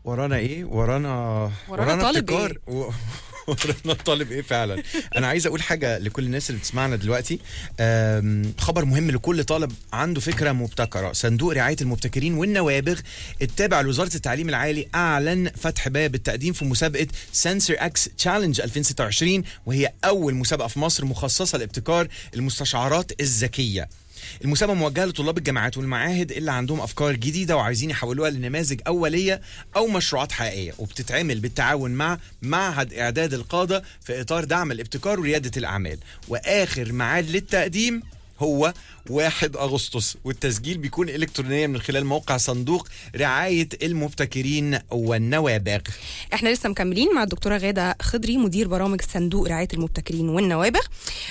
ورانا ايه ورانا ورانا طالب ابتكار و... ورانا طالب ايه فعلا انا عايز اقول حاجه لكل الناس اللي بتسمعنا دلوقتي أم، خبر مهم لكل طالب عنده فكره مبتكره صندوق رعايه المبتكرين والنوابغ التابع لوزاره التعليم العالي اعلن فتح باب التقديم في مسابقه سنسر اكس تشالنج 2026 وهي اول مسابقه في مصر مخصصه لابتكار المستشعرات الذكيه المسابقه موجهه لطلاب الجامعات والمعاهد اللي عندهم افكار جديده وعايزين يحولوها لنماذج اوليه او مشروعات حقيقيه وبتتعمل بالتعاون مع معهد اعداد القاده في اطار دعم الابتكار ورياده الاعمال واخر ميعاد للتقديم هو 1 اغسطس والتسجيل بيكون الكترونيا من خلال موقع صندوق رعايه المبتكرين والنوابغ احنا لسه مكملين مع الدكتوره غاده خضري مدير برامج صندوق رعايه المبتكرين والنوابغ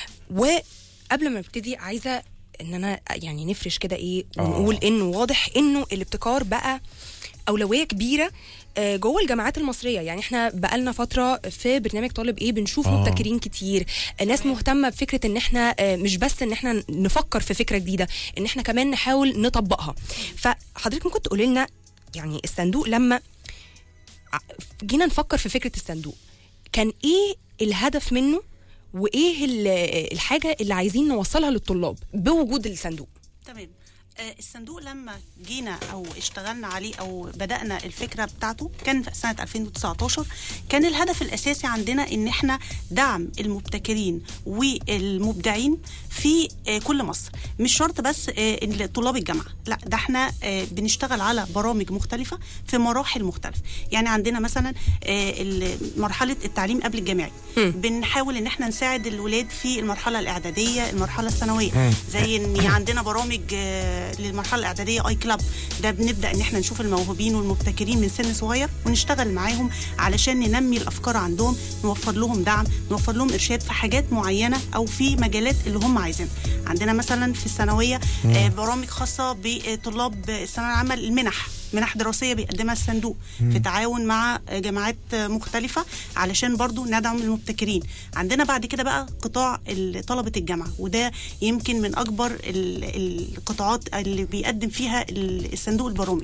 وقبل ما نبتدي عايزه ان انا يعني نفرش كده ايه ونقول آه. انه واضح انه الابتكار بقى اولويه كبيره آه، جوه الجامعات المصريه يعني احنا بقالنا فتره في برنامج طالب ايه بنشوف آه. مبتكرين كتير ناس مهتمه بفكره ان احنا آه، مش بس ان احنا نفكر في فكره جديده ان احنا كمان نحاول نطبقها فحضرتك ممكن تقولي لنا يعني الصندوق لما ع- جينا نفكر في فكره الصندوق كان ايه الهدف منه وايه ال- الحاجه اللي عايزين نوصلها للطلاب بوجود الصندوق تمام آه، الصندوق لما جينا او اشتغلنا عليه او بدانا الفكره بتاعته كان في سنه 2019 كان الهدف الاساسي عندنا ان احنا دعم المبتكرين والمبدعين في آه، كل مصر مش شرط بس آه، إن طلاب الجامعه لا ده احنا آه، بنشتغل على برامج مختلفه في مراحل مختلفه يعني عندنا مثلا آه، ال- مرحله التعليم قبل الجامعي بنحاول ان احنا نساعد الولاد في المرحله الاعداديه المرحله الثانويه زي ان عندنا برامج آه، للمرحله الاعداديه اي كلاب ده بنبدا ان احنا نشوف الموهوبين والمبتكرين من سن صغير ونشتغل معاهم علشان ننمي الافكار عندهم نوفر لهم دعم نوفر لهم ارشاد في حاجات معينه او في مجالات اللي هم عايزينها عندنا مثلا في الثانويه آه، برامج خاصه بطلاب الثانويه العامه المنح منح دراسيه بيقدمها الصندوق في تعاون مع جامعات مختلفه علشان برضو ندعم المبتكرين عندنا بعد كده بقى قطاع ال- طلبه الجامعه وده يمكن من اكبر ال- القطاعات اللي بيقدم فيها ال- الصندوق البرامج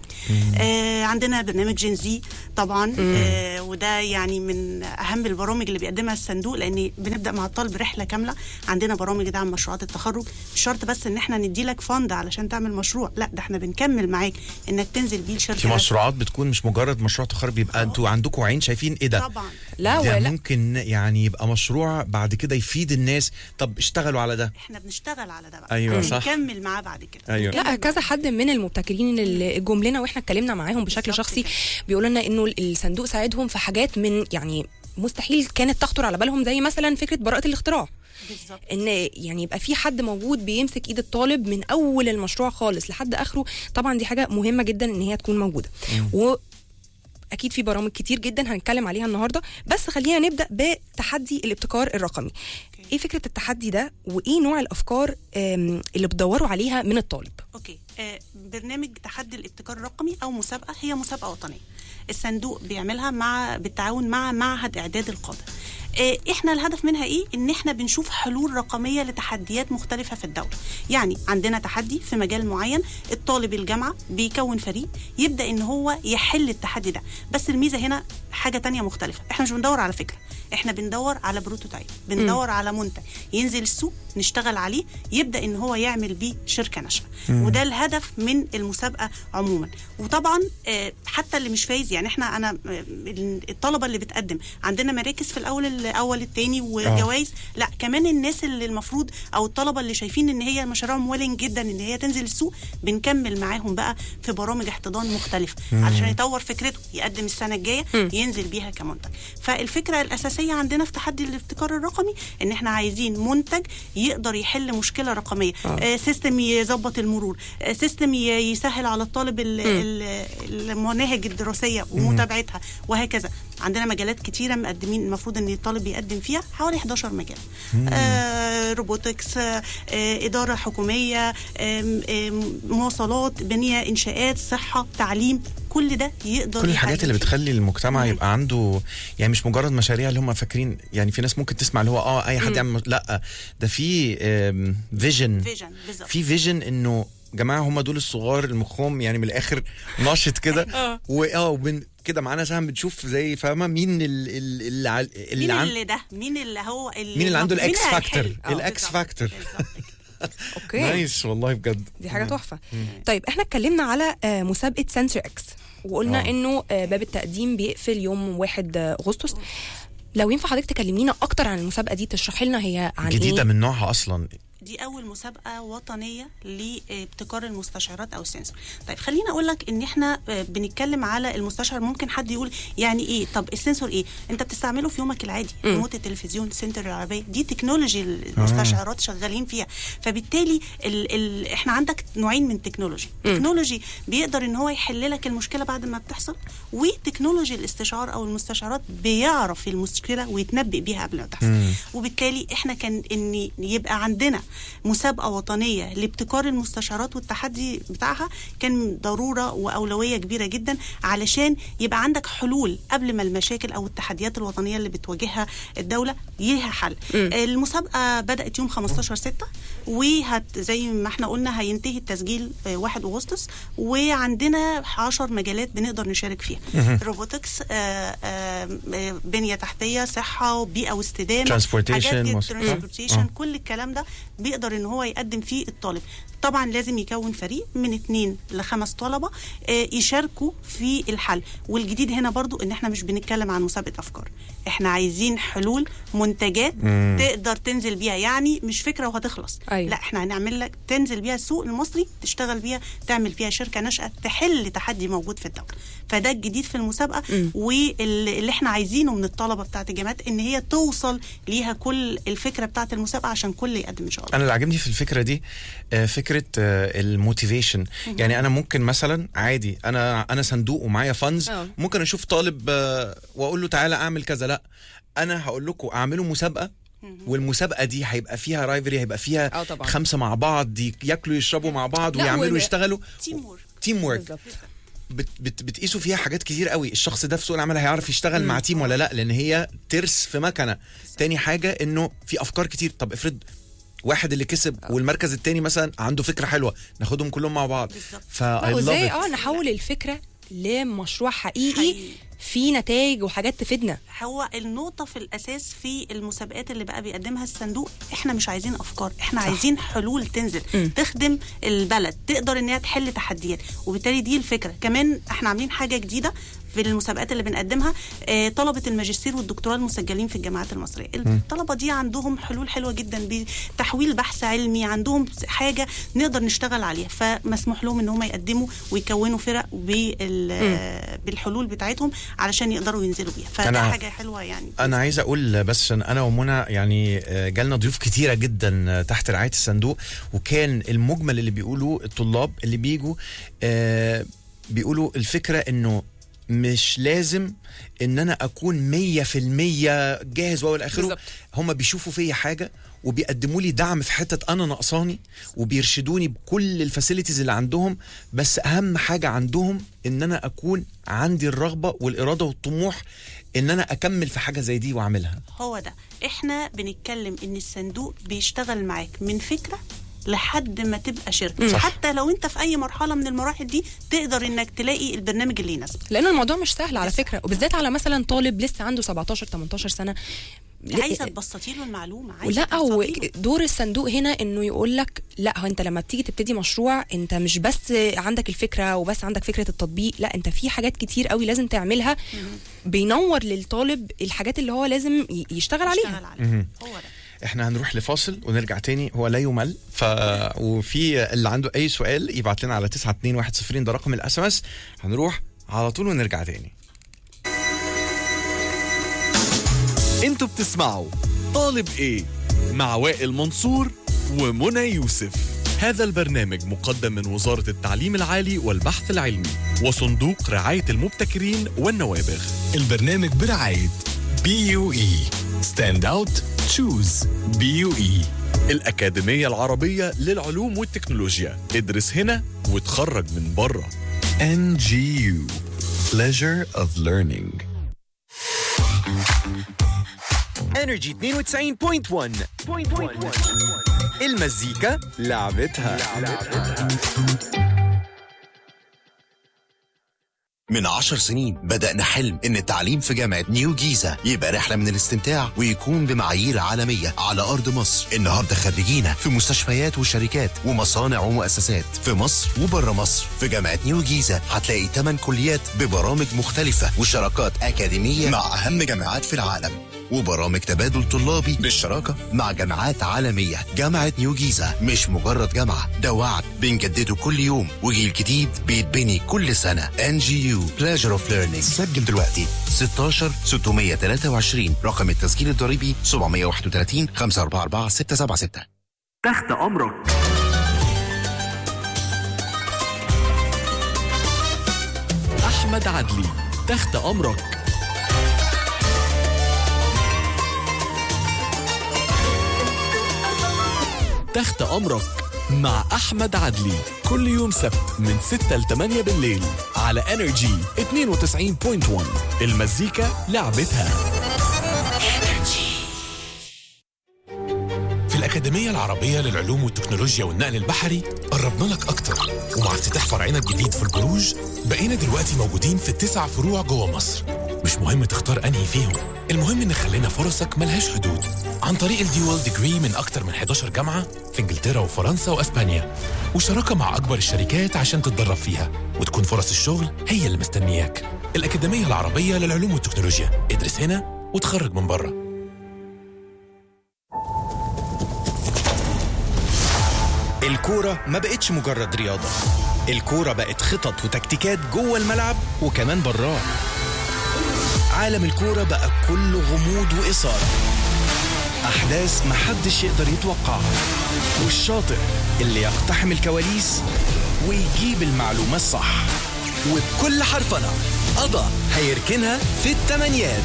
آه عندنا برنامج جنزي طبعا آه وده يعني من اهم البرامج اللي بيقدمها الصندوق لان بنبدا مع الطالب رحله كامله عندنا برامج دعم مشروعات التخرج مش شرط بس ان احنا ندي لك فند علشان تعمل مشروع لا ده احنا بنكمل معاك انك تنزل بيه في لشركه مشروعات بتكون مش مجرد مشروع تخرج بيبقى انتوا عندكم عين شايفين ايه ده طبعا لا ده ولا ممكن يعني يبقى مشروع بعد كده يفيد الناس طب اشتغلوا على ده احنا بنشتغل على ده بقى أيوة، صح. بنكمل معاه بعد كده أيوة. بنكمل لا كذا حد من المبتكرين اللي جم لنا واحنا اتكلمنا معاهم بشكل بالظبط شخصي كده. بيقولوا لنا انه الصندوق ساعدهم في حاجات من يعني مستحيل كانت تخطر على بالهم زي مثلا فكره براءه الاختراع بالظبط ان يعني يبقى في حد موجود بيمسك ايد الطالب من اول المشروع خالص لحد اخره طبعا دي حاجه مهمه جدا ان هي تكون موجوده و اكيد في برامج كتير جدا هنتكلم عليها النهارده بس خلينا نبدا بتحدي الابتكار الرقمي ايه فكره التحدي ده وايه نوع الافكار آم، اللي بتدوروا عليها من الطالب اوكي آه برنامج تحدي الابتكار الرقمي او مسابقه هي مسابقه وطنيه الصندوق بيعملها مع بالتعاون مع معهد اعداد القاده آه، احنا الهدف منها ايه ان احنا بنشوف حلول رقميه لتحديات مختلفه في الدوله يعني عندنا تحدي في مجال معين الطالب الجامعه بيكون فريق يبدا ان هو يحل التحدي ده بس الميزه هنا حاجه تانية مختلفه احنا مش بندور على فكره احنا بندور على بروتوتايب بندور على منتج ينزل السوق نشتغل عليه يبدا ان هو يعمل بيه شركه ناشئه وده الهدف من المسابقه عموما وطبعا آه، حتى اللي مش فايز يعني احنا انا آه، الطلبه اللي بتقدم عندنا مراكز في الاول الاول الثاني وجوائز لا كمان الناس اللي المفروض او الطلبه اللي شايفين ان هي مشاريعهم ويلنج جدا ان هي تنزل السوق بنكمل معاهم بقى في برامج احتضان مختلفه علشان يطور فكرته يقدم السنه الجايه ينزل بيها كمنتج فالفكره الاساسيه عندنا في تحدي الابتكار الرقمي ان احنا عايزين منتج يقدر يحل مشكله رقميه آه. سيستم يظبط المرور آه سيستم ي- يسهل على الطالب ال- ال- المناهج الدراسيه ومتابعتها وهكذا عندنا مجالات كتيره مقدمين المفروض ان الطالب يقدم فيها حوالي 11 مجال آه روبوتكس آه آه، اداره حكوميه آم، آم، مواصلات بنيه انشاءات صحه تعليم كل ده يقدر كل الحاجات اللي يحل فيه. بتخلي المجتمع مم. يبقى عنده يعني مش مجرد مشاريع اللي هم فاكرين يعني في ناس ممكن تسمع اللي هو اه اي حد يعمل لا ده في فيجن فيجن بالظبط في فيجن انه جماعه هم دول الصغار المخهم يعني من الاخر نشط كده آه. واه وبن كده معانا سهم بنشوف زي فاهمه مين ال- ال- اللي عل- اللي مين عن- اللي ده مين اللي هو اللي مين اللي عنده مين الإكس اللي فاكتور؟ هيحل؟ آه، الإكس بالظبط، فاكتور. بالظبط كده. اوكي نايس والله بجد دي حاجه تحفه طيب احنا اتكلمنا على آه، مسابقه سنسور اكس وقلنا آه. انه آه، باب التقديم بيقفل يوم 1 اغسطس لو ينفع حضرتك تكلمينا اكتر عن المسابقه دي تشرحي لنا هي عن جديده ايه من نوعها اصلا دي اول مسابقه وطنيه لابتكار المستشعرات او السنسور طيب خليني اقول لك ان احنا آه، بنتكلم على المستشعر ممكن حد يقول يعني ايه طب السنسور ايه انت بتستعمله في يومك العادي ريموت التلفزيون سنتر العربيه دي تكنولوجي المستشعرات شغالين فيها فبالتالي ال ال احنا عندك نوعين من تكنولوجي تكنولوجي بيقدر ان هو يحل لك المشكله بعد ما بتحصل وتكنولوجي الاستشعار او المستشعرات بيعرف المشكله ويتنبئ بيها قبل ما تحصل وبالتالي احنا كان ان يبقى عندنا مسابقه وطنيه لابتكار المستشعرات والتحدي بتاعها كان ضروره واولويه كبيره جدا علشان يبقى عندك حلول قبل ما المشاكل او التحديات الوطنيه اللي بتواجهها الدوله ليها حل المسابقه بدات يوم 15 6 وهت زي ما احنا قلنا هينتهي التسجيل آه، 1 اغسطس وعندنا 10 مجالات بنقدر نشارك فيها روبوتكس آه، آه، آه، بنيه تحتيه صحه بيئه واستدامه Transportation، حاجات مواص- ترانسبورتيشن آه. كل الكلام ده بيقدر ان هو يقدم فيه الطالب طبعا لازم يكون فريق من اتنين لخمس طلبه آه، يشاركوا في الحل والجديد هنا برضو ان احنا مش بنتكلم عن مسابقه افكار احنا عايزين حلول منتجات تقدر تنزل بيها يعني مش فكره وهتخلص أيوة. لا احنا هنعمل لك تنزل بيها السوق المصري تشتغل بيها تعمل فيها شركه ناشئه تحل تحدي موجود في الدوله فده الجديد في المسابقه واللي احنا عايزينه من الطلبه بتاعه الجامعات ان هي توصل ليها كل الفكره بتاعه المسابقه عشان كل يقدم ان شاء الله انا اللي عاجبني في الفكره دي آه، فكره الموتيفيشن يعني انا ممكن مثلا عادي انا انا صندوق ومعايا فانز آه. ممكن اشوف طالب آه، واقول له تعالى اعمل كذا لا انا هقول لكم اعملوا مسابقه والمسابقه دي هيبقى فيها رايفري هيبقى آه فيها طبعا. خمسه مع بعض ي- ياكلوا يشربوا مع بعض لا، ويعملوا و- يشتغلوا تيم وورك تيم وورك بالظبط بت بت بتقيسوا فيها حاجات كتير قوي الشخص ده في سوق العمل هيعرف يشتغل مع تيم ولا لا لان هي ترس في مكنه تاني حاجه انه في افكار كتير طب افرض واحد اللي كسب والمركز التاني مثلا عنده فكره حلوه ناخدهم كلهم مع بعض بالظبط. فا I وازاي love it. اه نحول الفكره لمشروع حقيقي حقيقي. في نتائج وحاجات تفيدنا هو النقطة في الأساس في المسابقات اللي بقى بيقدمها الصندوق احنا مش عايزين أفكار احنا صح. عايزين حلول تنزل م. تخدم البلد تقدر إن هي تحل تحديات وبالتالي دي الفكرة كمان احنا عاملين حاجة جديدة في المسابقات اللي بنقدمها آه، طلبة الماجستير والدكتوراه المسجلين في الجامعات المصرية الطلبة دي عندهم حلول حلوة جدا بتحويل بحث علمي عندهم حاجة نقدر نشتغل عليها فمسموح لهم ان هم يقدموا ويكونوا فرق بال- بالحلول بتاعتهم علشان يقدروا ينزلوا بيها فده أنا- حاجة حلوة يعني انا عايز اقول بس عشان انا ومنى يعني آه، جالنا ضيوف كتيره جدا آه، تحت رعايه الصندوق وكان المجمل اللي بيقولوا الطلاب اللي بيجوا آه، بيقولوا الفكره انه مش لازم ان انا اكون مية في المية جاهز والى اخره بالظبط. هم بيشوفوا فيا حاجه وبيقدموا لي دعم في حته انا ناقصاني وبيرشدوني بكل الفاسيلتيز اللي عندهم بس اهم حاجه عندهم ان انا اكون عندي الرغبه والاراده والطموح ان انا اكمل في حاجه زي دي واعملها هو ده احنا بنتكلم ان الصندوق بيشتغل معاك من فكره لحد ما تبقى شركه صح. حتى لو انت في اي مرحله من المراحل دي تقدر انك تلاقي البرنامج اللي يناسبك لان الموضوع مش سهل على فكره وبالذات على مثلا طالب لسه عنده 17 18 سنه عايزه تبسطي له المعلومه عايزه لا تبسطي له. ودور الصندوق هنا انه يقول لك لا هو انت لما بتيجي تبتدي مشروع انت مش بس عندك الفكره وبس عندك فكره التطبيق لا انت في حاجات كتير قوي لازم تعملها بينور للطالب الحاجات اللي هو لازم ي- يشتغل عليها اشتغل عليه هو ده احنا هنروح لفاصل ونرجع تاني هو لا يمل ف وفي اللي عنده اي سؤال يبعت لنا على 921 ده رقم الاس ام اس هنروح على طول ونرجع تاني انتوا بتسمعوا طالب ايه مع وائل منصور ومنى يوسف هذا البرنامج مقدم من وزارة التعليم العالي والبحث العلمي وصندوق رعاية المبتكرين والنوابغ البرنامج برعاية بي يو اي ستاند اوت تشوز بي يو اي الأكاديمية العربية للعلوم والتكنولوجيا ادرس هنا وتخرج من بره ان جي يو pleasure of learning انرجي 92.1 المزيكا لعبتها, من عشر سنين بدأنا حلم إن التعليم في جامعة نيو جيزة يبقى رحلة من الاستمتاع ويكون بمعايير عالمية على أرض مصر النهاردة خريجينا في مستشفيات وشركات ومصانع ومؤسسات في مصر وبره مصر في جامعة نيو جيزة هتلاقي 8 كليات ببرامج مختلفة وشراكات أكاديمية مع أهم جامعات في العالم وبرامج تبادل طلابي بالشراكة مع جامعات عالمية جامعة نيو جيزة مش مجرد جامعة ده وعد بنجدده كل يوم وجيل جديد بيتبني كل سنة ان جي يو Pleasure of Learning سجل دلوقتي 16 623 رقم التسجيل الضريبي 731 544 676 تحت امرك احمد عدلي تحت امرك تحت امرك مع احمد عدلي كل يوم سبت من 6 ل 8 بالليل على انرجي 92.1 المزيكا لعبتها في الأكاديمية العربية للعلوم والتكنولوجيا والنقل البحري قربنا لك أكتر ومع افتتاح فرعنا الجديد في البروج بقينا دلوقتي موجودين في التسع فروع جوه مصر مش مهم تختار أنهي فيهم المهم إن خلينا فرصك ملهاش حدود عن طريق الديوال ديجري من أكتر من 11 جامعة في إنجلترا وفرنسا وأسبانيا وشراكة مع أكبر الشركات عشان تتدرب فيها وتكون فرص الشغل هي اللي مستنياك الأكاديمية العربية للعلوم والتكنولوجيا ادرس هنا وتخرج من بره الكورة ما بقتش مجرد رياضة الكورة بقت خطط وتكتيكات جوه الملعب وكمان براه عالم الكورة بقى كله غموض وإثارة أحداث محدش يقدر يتوقعها والشاطر اللي يقتحم الكواليس ويجيب المعلومة الصح وبكل حرفنة قضى هيركنها في التمانيات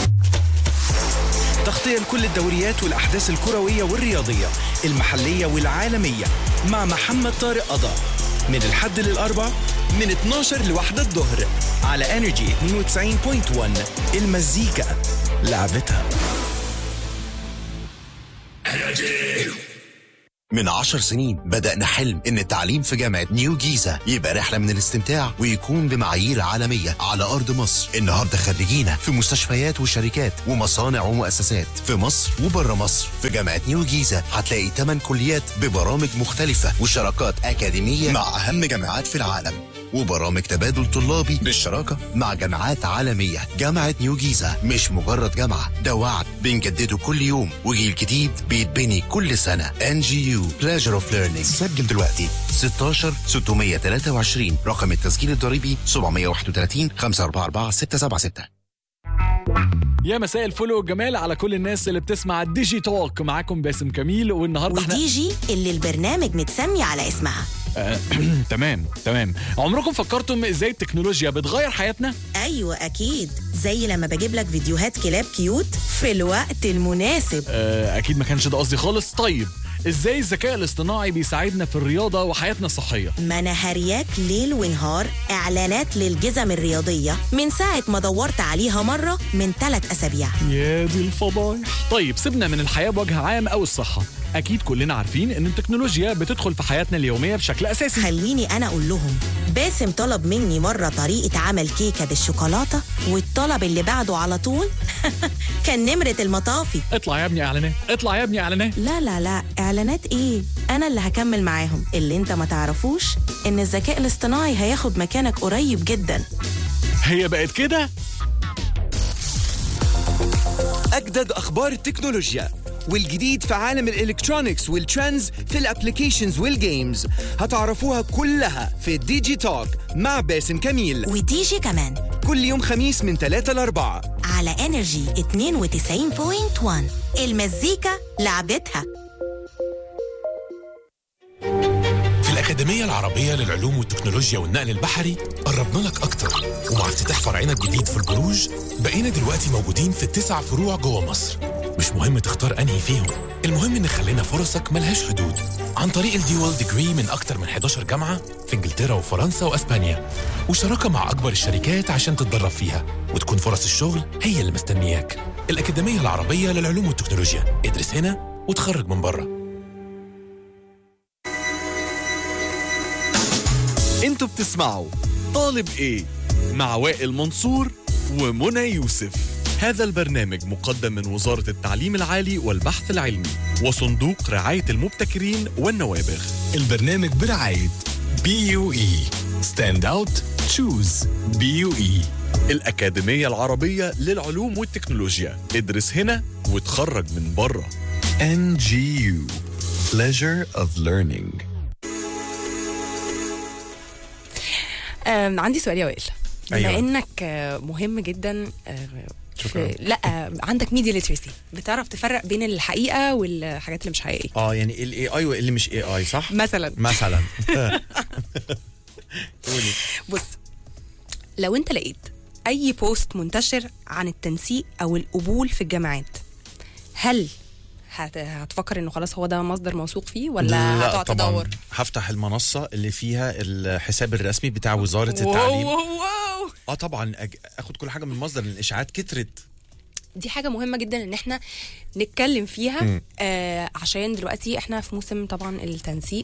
تغطية لكل الدوريات والأحداث الكروية والرياضية المحلية والعالمية مع محمد طارق قضا من الحد للأربع من 12 لواحدة الظهر على انرجي 92.1 المزيكا لعبتها من عشر سنين بدأنا حلم إن التعليم في جامعة نيو جيزة يبقى رحلة من الاستمتاع ويكون بمعايير عالمية على أرض مصر النهاردة خريجينا في مستشفيات وشركات ومصانع ومؤسسات في مصر وبره مصر في جامعة نيو جيزة هتلاقي 8 كليات ببرامج مختلفة وشراكات أكاديمية مع أهم جامعات في العالم وبرامج تبادل طلابي بالشراكة مع جامعات عالمية جامعة نيو جيزة مش مجرد جامعة ده وعد بنجدده كل يوم وجيل جديد بيتبني كل سنة ان جي يو Pleasure of Learning سجل دلوقتي 16 623 رقم التسجيل الضريبي 731 544 676 يا مساء الفل والجمال على كل الناس اللي بتسمع الديجي توك معاكم باسم كميل والنهارده احنا ودي جي اللي البرنامج متسمي على اسمها تمام تمام عمركم فكرتم ازاي التكنولوجيا بتغير حياتنا ايوه اكيد زي لما بجيب لك فيديوهات كلاب كيوت في الوقت المناسب آه، اكيد ما كانش ده قصدي خالص طيب ازاي الذكاء الاصطناعي بيساعدنا في الرياضه وحياتنا الصحيه ما انا هرياك ليل ونهار اعلانات للجزم الرياضيه من ساعه ما دورت عليها مره من ثلاث اسابيع يا دي الفضايح طيب سيبنا من الحياه بوجه عام او الصحه اكيد كلنا عارفين ان التكنولوجيا بتدخل في حياتنا اليوميه بشكل اساسي خليني انا اقول لهم باسم طلب مني مره طريقه عمل كيكه بالشوكولاته والطلب اللي بعده على طول كان نمره المطافي اطلع يا ابني اعلانات اطلع يا ابني اعلانات لا لا لا اعلانات ايه انا اللي هكمل معاهم اللي انت ما تعرفوش ان الذكاء الاصطناعي هياخد مكانك قريب جدا هي بقت كده أجدد أخبار التكنولوجيا والجديد في عالم الإلكترونيكس والترندز في الأبليكيشنز والجيمز هتعرفوها كلها في ديجي توك مع باسم كميل ودي جي كمان كل يوم خميس من 3 ل 4 على انرجي 92.1 المزيكا لعبتها في الأكاديمية العربية للعلوم والتكنولوجيا والنقل البحري قربنا لك أكتر ومع افتتاح فرعنا الجديد في البروج بقينا دلوقتي موجودين في التسع فروع جوه مصر مش مهم تختار أنهي فيهم المهم إن خلينا فرصك ملهاش حدود عن طريق الديوال ديجري من أكتر من 11 جامعة في إنجلترا وفرنسا وأسبانيا وشراكة مع أكبر الشركات عشان تتدرب فيها وتكون فرص الشغل هي اللي مستنياك الأكاديمية العربية للعلوم والتكنولوجيا ادرس هنا وتخرج من بره انتوا بتسمعوا طالب ايه مع وائل منصور ومنى يوسف هذا البرنامج مقدم من وزارة التعليم العالي والبحث العلمي وصندوق رعاية المبتكرين والنوابغ البرنامج برعاية بي يو اي ستاند اوت تشوز بي يو اي الأكاديمية العربية للعلوم والتكنولوجيا ادرس هنا وتخرج من بره NGU Pleasure of Learning آم، عندي سؤال يا وائل بما أيوة. أيوة. انك آه، مهم جدا آه، شكراً. في لا آه، عندك ميديا ليترسي بتعرف تفرق بين الحقيقه والحاجات اللي مش حقيقيه اه يعني الاي اي واللي مش اي اي صح؟ مثلا مثلا قولي بص لو انت لقيت اي بوست منتشر عن التنسيق او القبول في الجامعات هل هت- هتفكر انه خلاص هو ده مصدر موثوق فيه ولا لا هتقعد طبعا تدور هفتح المنصه اللي فيها الحساب الرسمي بتاع وزاره واو التعليم واو واو. اه طبعا أج... اخد كل حاجه من مصدر لان الاشاعات كترت دي حاجه مهمه جدا ان احنا نتكلم فيها مم. آه عشان دلوقتي احنا في موسم طبعا التنسيق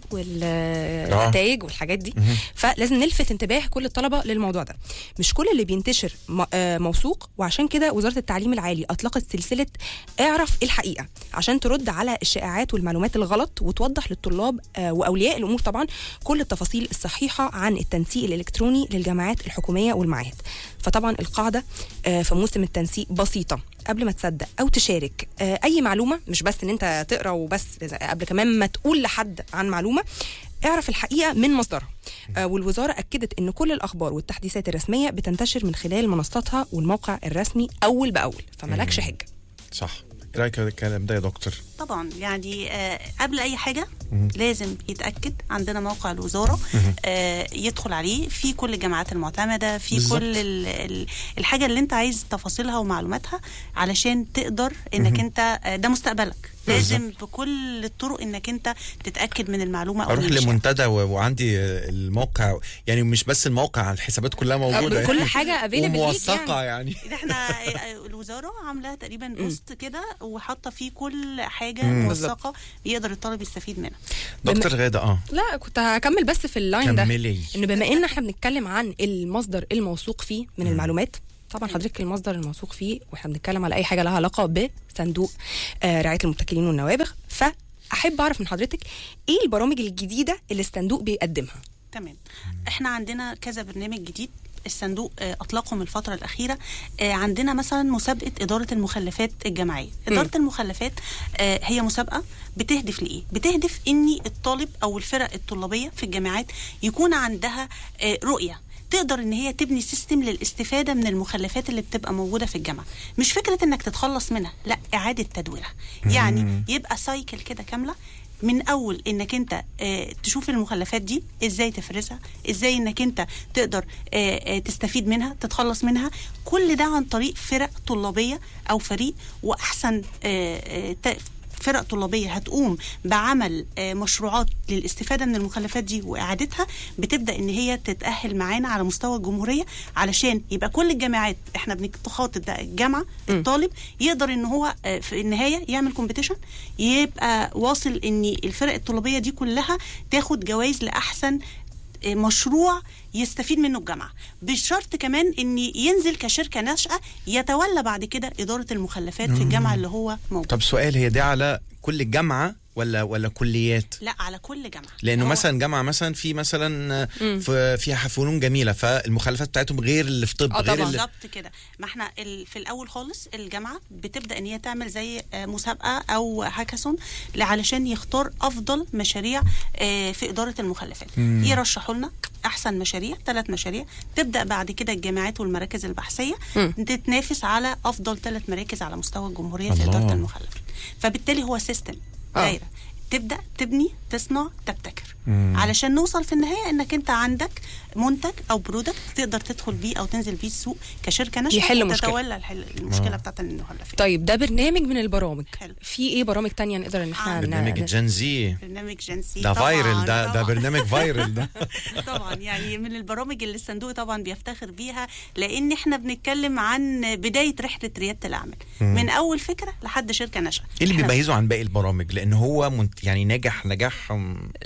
والنتائج والحاجات دي فلازم نلفت انتباه كل الطلبه للموضوع ده مش كل اللي بينتشر م- آه موثوق وعشان كده وزاره التعليم العالي اطلقت سلسله اعرف الحقيقه عشان ترد على الشائعات والمعلومات الغلط وتوضح للطلاب آه واولياء الامور طبعا كل التفاصيل الصحيحه عن التنسيق الالكتروني للجامعات الحكوميه والمعاهد فطبعا القاعده آه في موسم التنسيق بسيطه قبل ما تصدق او تشارك آه، اي معلومه مش بس ان انت تقرا وبس قبل كمان ما تقول لحد عن معلومه اعرف الحقيقه من مصدرها آه، والوزاره اكدت ان كل الاخبار والتحديثات الرسميه بتنتشر من خلال منصاتها والموقع الرسمي اول باول فمالكش حجه صح ايه رايك في الكلام ده يا دكتور؟ طبعا يعني آه قبل اي حاجه لازم يتاكد عندنا موقع الوزاره آه يدخل عليه في كل الجامعات المعتمده في بالظبط. كل ال ال الحاجه اللي انت عايز تفاصيلها ومعلوماتها علشان تقدر انك انت آه ده مستقبلك لازم بكل الطرق انك انت تتاكد من المعلومه او اروح من الشيء. لمنتدى و- وعندي الموقع يعني مش بس الموقع الحسابات كلها موجوده كل يعني. حاجه available ليك وموثقه يعني. يعني ده احنا الوزاره عامله تقريبا بوست كده وحاطه فيه كل حاجه موثقه يقدر الطالب يستفيد منها دكتور غاده اه لا كنت هكمل بس في اللاين ده كملي. ان بما ان احنا بنتكلم عن المصدر الموثوق فيه من المعلومات طبعا حضرتك المصدر الموثوق فيه واحنا بنتكلم على اي حاجه لها علاقه بصندوق آه رعايه المبتكرين والنوابغ فاحب اعرف من حضرتك ايه البرامج الجديده اللي الصندوق بيقدمها تمام احنا عندنا كذا برنامج جديد الصندوق آه، اطلقهم الفتره الاخيره آه، عندنا مثلا مسابقه اداره المخلفات الجامعيه اداره المخلفات آه، هي مسابقه بتهدف لايه بتهدف ان الطالب او الفرق الطلابيه في الجامعات يكون عندها آه، رؤيه تقدر ان هي تبني سيستم للاستفاده من المخلفات اللي بتبقى موجوده في الجامعه مش فكره انك تتخلص منها لا اعاده تدويرها يعني يبقى سايكل كده كامله من اول انك انت آه تشوف المخلفات دي ازاي تفرزها ازاي انك انت تقدر آه آه تستفيد منها تتخلص منها كل ده عن طريق فرق طلابيه او فريق واحسن آه آه ت- فرق طلابيه هتقوم بعمل آه، مشروعات للاستفاده من المخلفات دي واعادتها بتبدا ان هي تتاهل معانا على مستوى الجمهوريه علشان يبقى كل الجامعات احنا بنخاطب ده الجامعه الطالب يقدر ان هو آه، في النهايه يعمل كومبيتيشن يبقى واصل ان الفرق الطلابيه دي كلها تاخد جوائز لاحسن آه، مشروع يستفيد منه الجامعه بالشرط كمان ان ينزل كشركه ناشئه يتولى بعد كده اداره المخلفات في الجامعه اللي هو موجود طب سؤال هي دي على كل الجامعه ولا ولا كليات؟ لا على كل جامعه لانه هو- مثلا جامعه مثلا في مثلا في فيها فنون جميله فالمخالفات بتاعتهم غير اللي في طب آه غير طبعاً. اللي بالظبط كده ما احنا ال- في الاول خالص الجامعه بتبدا ان هي تعمل زي آه، مسابقه او هاكاثون ل- علشان يختار افضل مشاريع آه، في اداره المخلفات يرشحوا لنا احسن مشاريع ثلاث مشاريع تبدا بعد كده الجامعات والمراكز البحثيه تتنافس على افضل ثلاث مراكز على مستوى الجمهوريه في الله. اداره المخلفات فبالتالي هو سيستم آه. دايره تبدا تبني تصنع تبتكر علشان نوصل في النهايه انك انت عندك منتج او برودكت تقدر تدخل بيه او تنزل بيه السوق كشركه ناشئه يحل مشكلة. وتتولى الحل- المشكله بتاعت المخلفات طيب ده برنامج من البرامج حلو. في ايه برامج تانية نقدر ان احنا آه. ن- برنامج ن- جين زي برنامج جنسي ده طبعاً، فايرل ده ده طبعاً. برنامج فايرل ده طبعا يعني من البرامج اللي الصندوق طبعا بيفتخر بيها لان احنا بنتكلم عن بدايه رحله رياده الاعمال من اول فكره لحد شركه ناشئه ايه اللي إحنا- بيميزه عن باقي البرامج لان هو منت يعني ناجح نجاح أم، لا وفي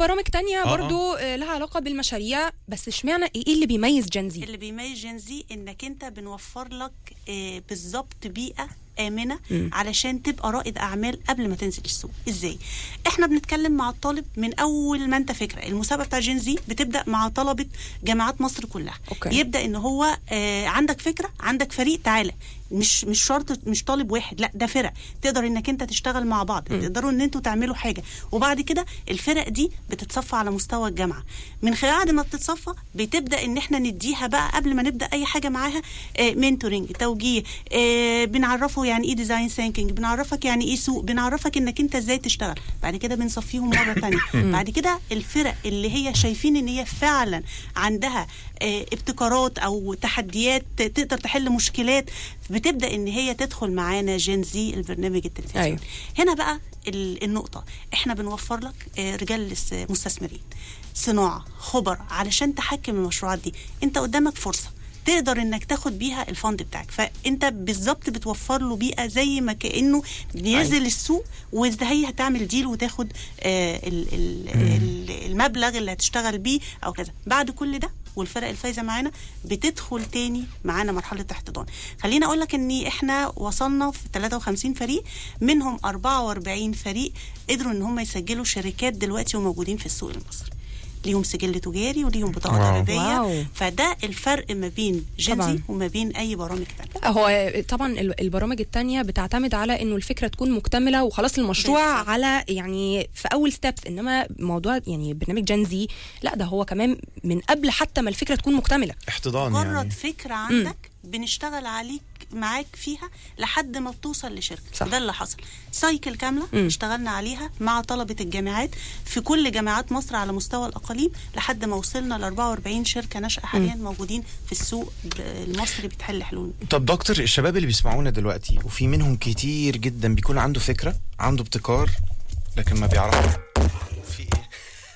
برامج تانية آه، برضو آه، لها علاقه بالمشاريع بس اشمعنى ايه اللي بيميز جنزي اللي بيميز جين زي انك انت بنوفر لك آه، بالظبط بيئه امنه علشان تبقى رائد اعمال قبل ما تنزل السوق ازاي احنا بنتكلم مع الطالب من اول ما انت فكره المسابقه بتاع جين زي بتبدا مع طلبه جامعات مصر كلها أوكي. يبدا ان هو آه، عندك فكره عندك فريق تعالى مش مش شرط مش طالب واحد لا ده فرق تقدر انك انت تشتغل مع بعض تقدروا ان انتوا تعملوا حاجه وبعد كده الفرق دي بتتصفى على مستوى الجامعه من خلال بعد ما بتتصفى بتبدا ان احنا نديها بقى قبل ما نبدا اي حاجه معاها منتورنج توجيه آه، بنعرفه يعني ايه ديزاين ثينكينج بنعرفك يعني ايه سوق بنعرفك انك انت ازاي تشتغل بعد كده بنصفيهم مره تانية بعد كده الفرق اللي هي شايفين ان هي فعلا عندها آه، ابتكارات او تحديات تقدر تحل مشكلات بتبدا ان هي تدخل معانا جين زي البرنامج التلفزيوني أيوة. هنا بقى ال- النقطة احنا بنوفر لك آه، رجال لس- مستثمرين صناعة خبر علشان تحكم المشروعات دي انت قدامك فرصة تقدر انك تاخد بيها الفند بتاعك فانت بالظبط بتوفر له بيئه زي ما كانه بينزل السوق وازاي هي هتعمل ديل وتاخد آه ال ال ال المبلغ اللي هتشتغل بيه او كذا بعد كل ده والفرق الفايزه معانا بتدخل تاني معانا مرحله احتضان خليني اقول لك ان احنا وصلنا في 53 فريق منهم 44 فريق قدروا ان هم يسجلوا شركات دلوقتي وموجودين في السوق المصري ليهم سجل تجاري وليهم بطاقه واو. ضريبيه واو. فده الفرق ما بين جنزي طبعاً. وما بين اي برامج تانية هو طبعا ال- البرامج التانية بتعتمد على انه الفكره تكون مكتمله وخلاص المشروع بالظبط. على يعني في اول ستيبس انما موضوع يعني برنامج جنزي لا ده هو كمان من قبل حتى ما الفكره تكون مكتمله احتضان مجرد يعني فكره عندك بنشتغل عليك معاك فيها لحد ما بتوصل لشركه صح. ده اللي حصل سايكل كامله مم. اشتغلنا عليها مع طلبه الجامعات في كل جامعات مصر على مستوى الاقاليم لحد ما وصلنا ل 44 شركه ناشئه حاليا موجودين في السوق ب- المصري بتحل حلول طب دكتور الشباب اللي بيسمعونا دلوقتي وفي منهم كتير جدا بيكون عنده فكره عنده ابتكار لكن ما بيعرفش في ايه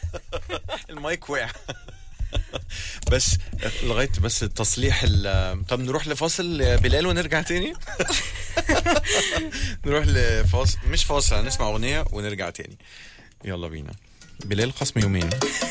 المايك وقع بس لغايه بس تصليح ال طب نروح لفاصل يا بلال ونرجع تاني نروح لفاصل مش فاصل هنسمع اغنيه ونرجع تاني يلا بينا بلال خصم يومين